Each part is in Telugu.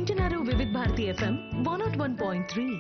వింటున్నారు Vividh Bharati FM one nought one point three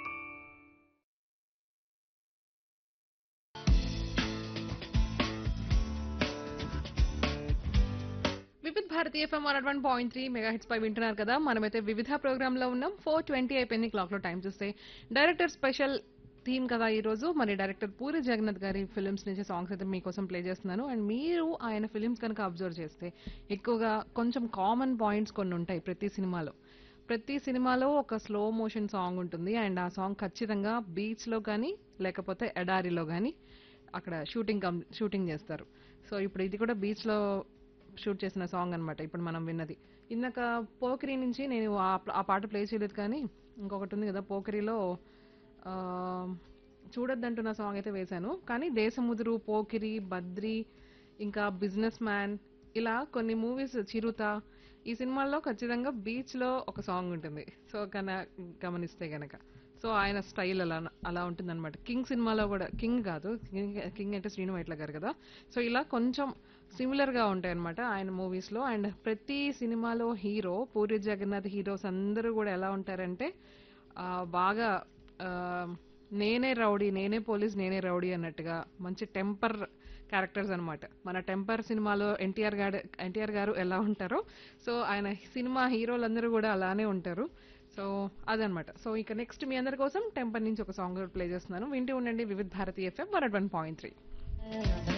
Vividh Bharati FM one one point three mega hits పై వింటున్నారు కదా మనమైతే వివిధ ప్రోగ్రామ్ లో ఉన్నాం ఫోర్ ట్వంటీ అయిపోయింది క్లాక్ లో టైం చూస్తే డైరెక్టర్ స్పెషల్ థీమ్ కదా ఈ రోజు మరి డైరెక్టర్ పూరి జగన్నాథ్ గారి ఫిల్మ్స్ నుంచి సాంగ్స్ అయితే మీకోసం ప్లే చేస్తున్నాను అండ్ మీరు ఆయన ఫిల్మ్స్ కనుక అబ్జర్వ్ చేస్తే ఎక్కువగా కొంచెం కామన్ పాయింట్స్ కొన్ని ఉంటాయి ప్రతి సినిమాలో ప్రతి సినిమాలో ఒక స్లో మోషన్ సాంగ్ ఉంటుంది అండ్ ఆ సాంగ్ ఖచ్చితంగా బీచ్ లో కానీ లేకపోతే ఎడారిలో కానీ అక్కడ షూటింగ్ కం షూటింగ్ చేస్తారు సో ఇప్పుడు ఇది కూడా బీచ్ లో షూట్ చేసిన సాంగ్ అన్నమాట ఇప్పుడు మనం విన్నది ఇందాక పోకిరి నుంచి నేను ఆ ఆ పాట ప్లే చేయలేదు కానీ ఇంకొకటి ఉంది కదా పోకిరిలో ఆ, చూడొద్దంటున్న సాంగ్ అయితే వేశాను కానీ దేశముదురు పోకిరి బద్రి ఇంకా బిజినెస్ మ్యాన్ ఇలా కొన్ని మూవీస్ చిరుత ఈ సినిమాల్లో ఖచ్చితంగా బీచ్ లో ఒక సాంగ్ ఉంటుంది సో కన గమనిస్తే గనక సో ఆయన స్టైల్ అలా అలా ఉంటుంది అనమాట కింగ్ సినిమాలో కూడా కింగ్ కాదు కింగ్ కింగ్ అంటే శ్రీను వైట్ల గారు కదా సో ఇలా కొంచెం సిమిలర్ గా ఉంటాయి అనమాట ఆయన మూవీస్ లో అండ్ ప్రతి సినిమాలో హీరో పూరి జగన్నాథ్ హీరోస్ అందరూ కూడా ఎలా ఉంటారంటే ఆ, బాగా ఆ, నేనే రౌడీ నేనే పోలీస్ నేనే రౌడీ అన్నట్టుగా మంచి టెంపర్ క్యారెక్టర్స్ అన్నమాట మన టెంపర్ సినిమాలో ఎన్టీఆర్ గారు ఎన్టీఆర్ గారు ఎలా ఉంటారో సో ఆయన సినిమా హీరోలందరూ కూడా అలానే ఉంటారు సో అదనమాట సో ఇక నెక్స్ట్ మీ అందరి కోసం టెంపర్ నుంచి ఒక సాంగ్ ప్లే చేస్తున్నాను వింటూ ఉండండి Vividh Bharati FM one one point three